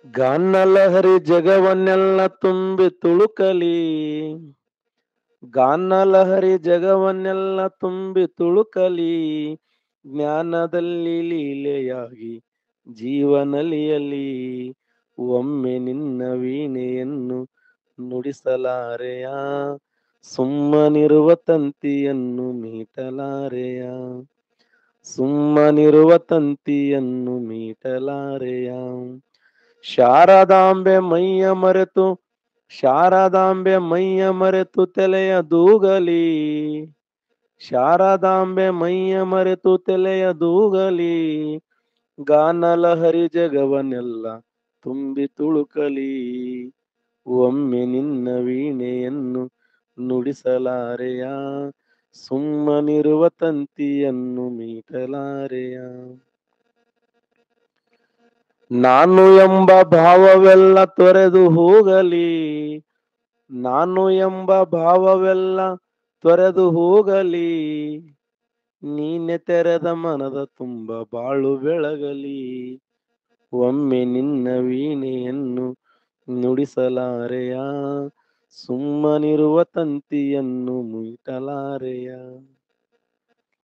ಗಾನಲಹರಿ ಜಗವನ್ನೆಲ್ಲ ತುಂಬಿ ತುಳುಕಲಿ ಗಾನಲಹರಿ ಜಗವನ್ನೆಲ್ಲ ತುಂಬಿ ತುಳುಕಲಿ ಜ್ಞಾನದಲ್ಲಿ ಲೀಲೆಯಾಗಿ ಜೀವನಲಿಯಲಿ ಒಮ್ಮೆ ನಿನ್ನ ವೀಣೆಯನ್ನು ನುಡಿಸಲಾರೆಯ ಸುಮ್ಮನಿರುವ ತಂತಿಯನ್ನು ಮೀಟಲಾರೆಯ ಸುಮ್ಮನಿರುವ ತಂತಿಯನ್ನು ಮೀಟಲಾರೆಯ ಶಾರದಾಂಬೆ ಮೈಯ ಮರೆತು ಶಾರದಾಂಬೆ ಮೈಯ ಮರೆತು ತಲೆಯ ದೂಗಲಿ ಶಾರದಾಂಬೆ ಮೈಯ ಮರೆತು ತಲೆಯ ದೂಗಲಿ ಗಾನಲಹರಿ ಜಗವನ್ನೆಲ್ಲ ತುಂಬಿ ತುಳುಕಲಿ ಒಮ್ಮೆ ನಿನ್ನ ವೀಣೆಯನ್ನು ನುಡಿಸಲಾರೆಯ ಸುಮ್ಮನಿರುವ ತಂತಿಯನ್ನು ಮೀಟಲಾರೆಯ ನಾನು ಎಂಬ ಭಾವವೆಲ್ಲ ತೊರೆದು ಹೋಗಲಿ ನಾನು ಎಂಬ ಭಾವವೆಲ್ಲ ತೊರೆದು ಹೋಗಲಿ ನೀನೆ ತೆರೆದ ಮನದ ತುಂಬ ಬಾಳು ಬೆಳಗಲಿ ಒಮ್ಮೆ ನಿನ್ನ ವೀಣೆಯನ್ನು ನುಡಿಸಲಾರೆಯ ಸುಮ್ಮನಿರುವ ತಂತಿಯನ್ನು ಮುಯಿಟಲಾರೆಯ